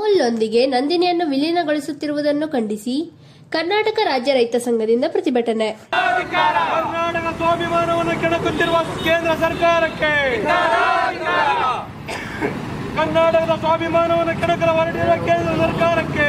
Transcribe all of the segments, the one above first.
ಅಮೂಲ್ನೊಂದಿಗೆ ನಂದಿನಿಯನ್ನು ವಿಲೀನಗೊಳಿಸುತ್ತಿರುವುದನ್ನು ಖಂಡಿಸಿ ಕರ್ನಾಟಕ ರಾಜ್ಯ ರೈತ ಸಂಘದಿಂದ ಪ್ರತಿಭಟನೆ ಕರ್ನಾಟಕ ಸ್ವಾಭಿಮಾನವನ್ನು ಕೆಣಕುತ್ತಿರುವ ಕೇಂದ್ರ ಸರ್ಕಾರಕ್ಕೆ ಕರ್ನಾಟಕದ ಸ್ವಾಭಿಮಾನವನ್ನು ಕೆಣಕಲು ಹೊರಟಿರುವ ಕೇಂದ್ರ ಸರ್ಕಾರಕ್ಕೆ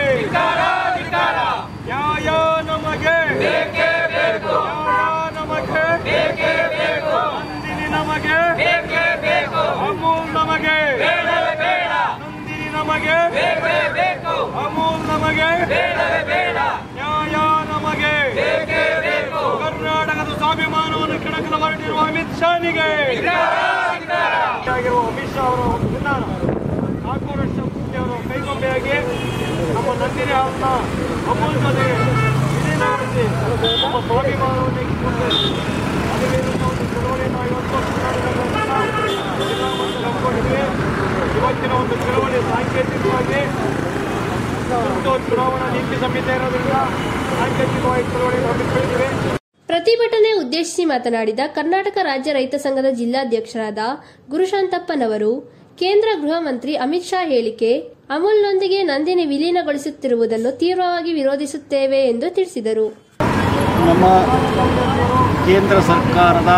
ನ್ಯಾಯ ನಮಗೆ ನ್ಯಾಯ ನಮಗೆ ನಂದಿನಿ ನಮಗೆ ಅಮೂಲ್ ನಮಗೆ ನಂದಿನಿ ನಮಗೆ ಅಮೂಲ್ ನಮಗೆ ನ್ಯಾಯ ನಮಗೆ ಕರ್ನಾಟಕದ ಸ್ವಾಭಿಮಾನವನ್ನು ಕೆಣಕಲು ಹೊರಟಿರುವ ಅಮಿತ್ ಶಾನಿಗೆ ಆಗಿರುವ ಅಮಿತ್ ಶಾ ಅವರ ಒಂದು ವಿಧಾನ ಆಕ್ರೋಶ ಅವರು ಕೈಗೊಂಬೆಯಾಗಿ ನಮ್ಮ ನಂದಿನಿ ಅವರನ್ನ ಅಮೂಲ್ ಜೊತೆಗೆ ವಿಲೀನಗೊಳಿಸಿ ನಮ್ಮ ಸ್ವಾಭಿಮಾನವನ್ನು ಇಟ್ಟುಕೊಂಡು ಅದರ ವಿರುದ್ಧ ಒಂದು ಚಳವಳಿಯನ್ನು ಇವತ್ತು ಕರ್ನಾಟಕದ ಜಿಲ್ಲಾ ಮಟ್ಟದಲ್ಲಿ ಹಮ್ಮಿಕೊಂಡಿದ್ವಿ ಇವತ್ತಿನ ಒಂದು ಚಳವಳಿ ಸಾಂಕೇತಿಕವಾಗಿ ಮತ್ತು ಚುನಾವಣಾ ನೀತಿ ಸಂಹಿತೆ ಇರೋದ್ರಿಂದ ಸಾಂಕೇತಿಕವಾಗಿ ಚಳವಳಿಯನ್ನು ಹಮ್ಮಿಕೊಂಡಿದ್ವಿ ಪ್ರತಿಭಟನೆ ಉದ್ದೇಶಿಸಿ ಮಾತನಾಡಿದ ಕರ್ನಾಟಕ ರಾಜ್ಯ ರೈತ ಸಂಘದ ಜಿಲ್ಲಾಧ್ಯಕ್ಷರಾದ ಗುರುಶಾಂತಪ್ಪನವರು ಕೇಂದ್ರ ಗೃಹ ಮಂತ್ರಿ ಅಮಿತ್ ಶಾ ಹೇಳಿಕೆ ಅಮೂಲ್ನೊಂದಿಗೆ ನಂದಿನಿ ವಿಲೀನಗೊಳಿಸುತ್ತಿರುವುದನ್ನು ತೀವ್ರವಾಗಿ ವಿರೋಧಿಸುತ್ತೇವೆ ಎಂದು ತಿಳಿಸಿದರು ನಮ್ಮ ಕೇಂದ್ರ ಸರ್ಕಾರದ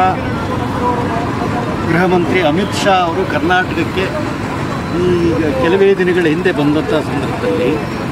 ಗೃಹ ಮಂತ್ರಿ ಅಮಿತ್ ಶಾ ಅವರು ಕರ್ನಾಟಕಕ್ಕೆ ಈಗ ಕೆಲವೇ ದಿನಗಳ ಹಿಂದೆ ಬಂದಂಥ ಸಂದರ್ಭದಲ್ಲಿ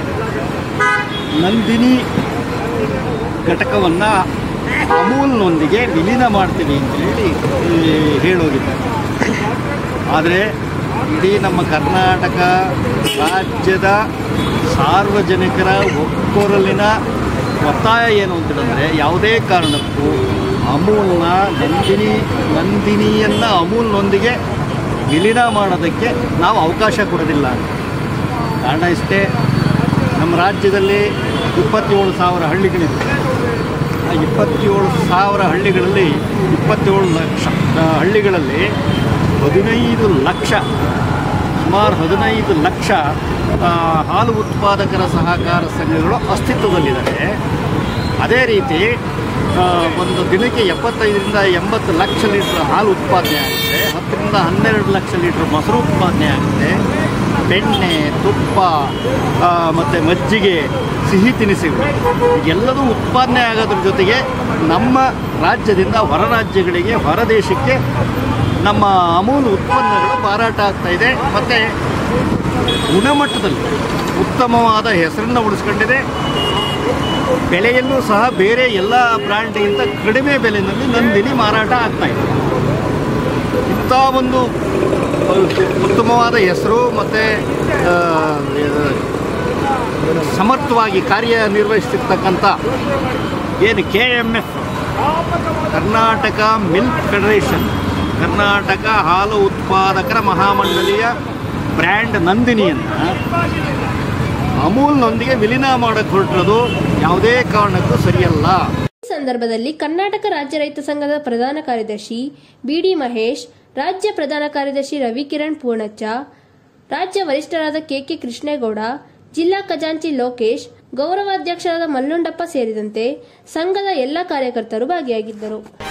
ನಂದಿನಿ ಘಟಕವನ್ನು ಅಮೂಲ್ನೊಂದಿಗೆ ವಿಲೀನ ಮಾಡ್ತೀವಿ ಅಂತ ಹೇಳಿ ಈ ಹೇಳೋಗಿದ್ದಾರೆ ಆದರೆ ಇಡೀ ನಮ್ಮ ಕರ್ನಾಟಕ ರಾಜ್ಯದ ಸಾರ್ವಜನಿಕರ ಒಕ್ಕೊರಲಿನ ಒತ್ತಾಯ ಏನು ಅಂತಂದರೆ ಯಾವುದೇ ಕಾರಣಕ್ಕೂ ಅಮೂಲ್ನ ನಂದಿನಿ ನಂದಿನಿಯನ್ನು ಅಮೂಲ್ನೊಂದಿಗೆ ವಿಲೀನ ಮಾಡೋದಕ್ಕೆ ನಾವು ಅವಕಾಶ ಕೊಡೋದಿಲ್ಲ ಕಾರಣ ಇಷ್ಟೇ ನಮ್ಮ ರಾಜ್ಯದಲ್ಲಿ ಇಪ್ಪತ್ತೇಳು ಸಾವಿರ ಹಳ್ಳಿಗಳಿವೆ ಆ ಇಪ್ಪತ್ತೇಳು ಸಾವಿರ ಹಳ್ಳಿಗಳಲ್ಲಿ ಇಪ್ಪತ್ತೇಳು ಲಕ್ಷ ಆ, ಹಳ್ಳಿಗಳಲ್ಲಿ ಹದಿನೈದು ಲಕ್ಷ ಸುಮಾರು ಹದಿನೈದು ಲಕ್ಷ ಆ, ಹಾಲು ಉತ್ಪಾದಕರ ಸಹಕಾರ ಸಂಘಗಳು ಅಸ್ತಿತ್ವದಲ್ಲಿದ್ದಾರೆ ಅದೇ ರೀತಿ ಆ, ಒಂದು ದಿನಕ್ಕೆ ಎಪ್ಪತ್ತೈದರಿಂದ ಎಂಬತ್ತು ಲಕ್ಷ ಲೀಟ್ರ್ ಹಾಲು ಉತ್ಪಾದನೆ ಆಗುತ್ತೆ ಹತ್ತರಿಂದ ಹನ್ನೆರಡು ಲಕ್ಷ ಲೀಟ್ರ್ ಮೊಸರು ಉತ್ಪಾದನೆ ಆಗುತ್ತೆ ಬೆಣ್ಣೆ ತುಪ್ಪ ಮತ್ತು ಮಜ್ಜಿಗೆ ಸಿಹಿ ತಿನಿಸುಗಳು ಎಲ್ಲದೂ ಉತ್ಪಾದನೆ ಆಗೋದ್ರ ಜೊತೆಗೆ ನಮ್ಮ ರಾಜ್ಯದಿಂದ ಹೊರ ರಾಜ್ಯಗಳಿಗೆ ಹೊರ ದೇಶಕ್ಕೆ ನಮ್ಮ ಅಮೂಲ್ ಉತ್ಪನ್ನಗಳು ಮಾರಾಟ ಆಗ್ತಾ ಇದೆ ಮತ್ತು ಗುಣಮಟ್ಟದಲ್ಲಿ ಉತ್ತಮವಾದ ಹೆಸರನ್ನು ಉಳಿಸ್ಕೊಂಡಿದೆ ಬೆಲೆಯಲ್ಲೂ ಸಹ ಬೇರೆ ಎಲ್ಲ ಬ್ರ್ಯಾಂಡ್ಗಿಂತ ಕಡಿಮೆ ಬೆಲೆಯಲ್ಲಿ ನಂದಿನಿ ಮಾರಾಟ ಆಗ್ತಾ ಇದೆ ಇಂಥ ಒಂದು ಉತ್ತಮವಾದ ಹೆಸರು ಮತ್ತು ಸಮರ್ಥವಾಗಿ ಕಾರ್ಯನಿರ್ವಹಿಸ್ತಿರ್ತಕ್ಕಂಥ ಏನು K M F Karnataka milk federation Karnataka ಹಾಲು ಉತ್ಪಾದಕರ ಮಹಾಮಂಡಲಿಯ ಬ್ರ್ಯಾಂಡ್ ನಂದಿನಿಯನ್ನು ಅಮೂಲ್ನೊಂದಿಗೆ ವಿಲೀನ ಮಾಡಕ್ಕೆ ಹೊರಟಿರೋದು ಯಾವುದೇ ಕಾರಣಕ್ಕೂ ಸರಿಯಲ್ಲ ಈ ಸಂದರ್ಭದಲ್ಲಿ ಕರ್ನಾಟಕ ರಾಜ್ಯ ರೈತ ಸಂಘದ ಪ್ರಧಾನ ಕಾರ್ಯದರ್ಶಿ ಬಿಡಿ ಮಹೇಶ್ ರಾಜ್ಯ ಪ್ರಧಾನ ಕಾರ್ಯದರ್ಶಿ ರವಿಕಿರಣ್ ಪೂರ್ಣಚ್ಚ ರಾಜ್ಯ ವರಿಷ್ಠರಾದ ಕೆಕೆ ಕೃಷ್ಣೇಗೌಡ ಜಿಲ್ಲಾ ಖಜಾಂಚಿ ಲೋಕೇಶ್ ಗೌರವಾಧ್ಯಕ್ಷರಾದ ಮಲ್ಲುಂಡಪ್ಪ ಸೇರಿದಂತೆ ಸಂಘದ ಎಲ್ಲ ಕಾರ್ಯಕರ್ತರು ಭಾಗಿಯಾಗಿದ್ದರು